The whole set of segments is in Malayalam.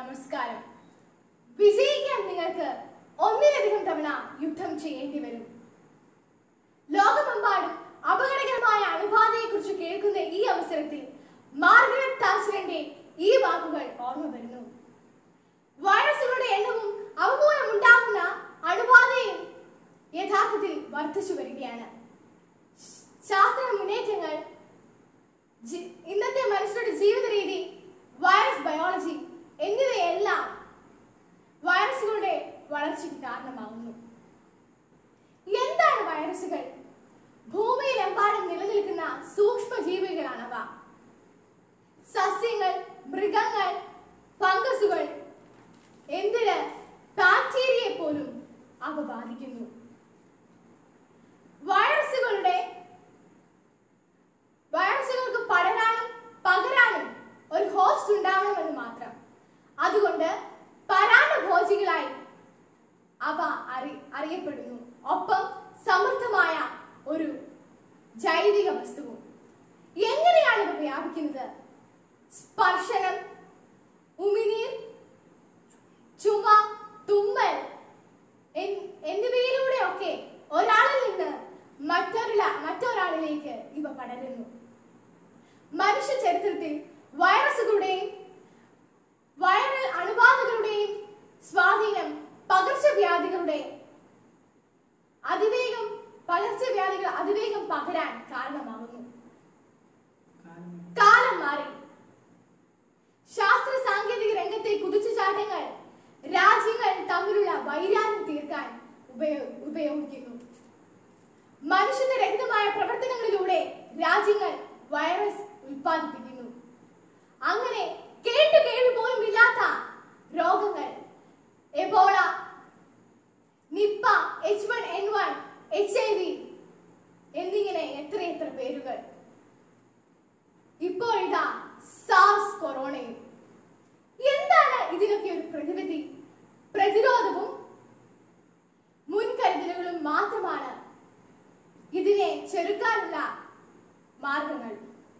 നമസ്കാരം വിജയിക്കാൻ നിങ്ങൾക്ക് ഒന്നിലധികം തവണ യുദ്ധം ചെയ്യേണ്ടി വരും ലോകമെമ്പാടും അപകടകരമായ അണുബാധയെക്കുറിച്ച് കേൾക്കുന്ന ഈ അവസരത്തിൽ മാർഗരറ്റ് താച്ചറിന്റെ ഈ വാക്കുകൾ ഓർമ്മ വരുന്നു വൈറസുകളുടെ എണ്ണവും അവ മൂലം ഉണ്ടാകുന്ന അണുബാധയും യഥാർത്ഥത്തിൽ വർദ്ധിച്ചു വരികയാണ് ശാസ്ത്ര മുന്നേറ്റങ്ങൾ ജി- ഇന്നത്തെ മനുഷ്യരുടെ ജീവിത രീതി വൈറസ് ബയോളജി എന്നിവയെല്ലാം വൈറസുകളുടെ വളർച്ചയ്ക്ക് കാരണമാകുന്നു എന്താണ് വൈറസുകൾ ഭൂമിയിലെമ്പാടും നിലനിൽക്കുന്ന സൂക്ഷ്മ ജീവികളാണവ സസ്യങ്ങൾ മൃഗങ്ങൾ ഫംഗസുകൾ എന്തിന് ബാക്ടീരിയയെ പോലും അവ ബാധിക്കുന്നു വൈറസുകളുടെ വൈറസുകൾക്ക് പടരാനും പകരാനും ഒരു ഹോസ്റ്റ് ഉണ്ടാവണമെന്ന് മാത്രം അതുകൊണ്ട് പരാന്നഭോജികളായി അവ അറി അറിയപ്പെടുന്നു ഒപ്പം സമൃദ്ധമായ ഒരു ജൈവിക വസ്തുവും എങ്ങനെയാണ് ഇവ വ്യാപിക്കുന്നത് സ്പർശനം ഉമിനീർ ചുമ തുമ്മൽ എൻ- എന്നിവയിലൂടെയൊക്കെ ഒരാളിൽ നിന്ന് മറ്റൊരാ മറ്റൊരാളിലേക്ക് ഇവ പടരുന്നു മനുഷ്യ ചരിത്രത്തിൽ വൈറസുകളുടെയും വൈറൽ അണുബാധകളുടെയും സ്വാധീനം പകർച്ചവ്യാധികളുടെ അതിവേഗം പകർച്ചവ്യാധികൾ അതിവേഗം പകരാൻ കാരണമാകുന്നു കാലം മാറി ശാസ്ത്ര സാങ്കേതിക രംഗത്തെ കുതിച്ചുചാട്ടങ്ങൾ രാജ്യങ്ങൾ തമ്മിലുള്ള വൈരാഗ്യം തീർക്കാൻ ഉപയോ- ഉപയോഗിക്കുന്നു മനുഷ്യരഹിതമായ പ്രവർത്തനങ്ങളിലൂടെ രാജ്യങ്ങൾ വൈറസ് ഉൽപ്പാദിപ്പിക്കുന്നു അങ്ങനെ കേട്ടു കേൾവി പോലും ഇല്ലാത്ത രോഗങ്ങൾ Ebola Nipah H one N one H I V എന്നിങ്ങനെ എത്രയെത്ര പേരുകൾ ഇപ്പോൾ ഇതാ സാർസ് കൊറോണയും എന്താണ് ഇതിനൊക്കെ ഒരു പ്രതിവിധി പ്രതിരോധവും മുൻകരുതലുകളും മാത്രമാണ് ഇതിനെ ചെറുക്കാനുള്ള മാർഗങ്ങൾ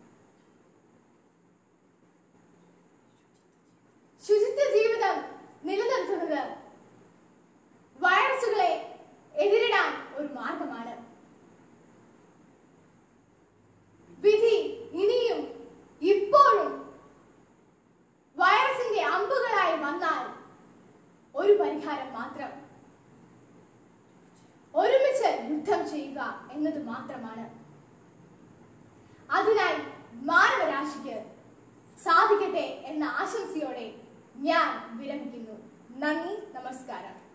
ശുചിത്വ ജീവിതം നിലനിർത്തുന്നത് വൈറസുകളെ എതിരിടാൻ ഒരു മാർഗമാണ് വിധി ഇനിയും ഇപ്പോഴും വൈറസിന്റെ അമ്പുകളായി വന്നാൽ ഒരു പരിഹാരം മാത്രം ഒരുമിച്ച് യുദ്ധം ചെയ്യുക എന്നത് മാത്രമാണ് അതിനായി മാനവരാശിക്ക് സാധിക്കട്ടെ എന്ന ആശംസയോടെ ഞാൻ വിരമിക്കുന്നു നന്ദി നമസ്കാരം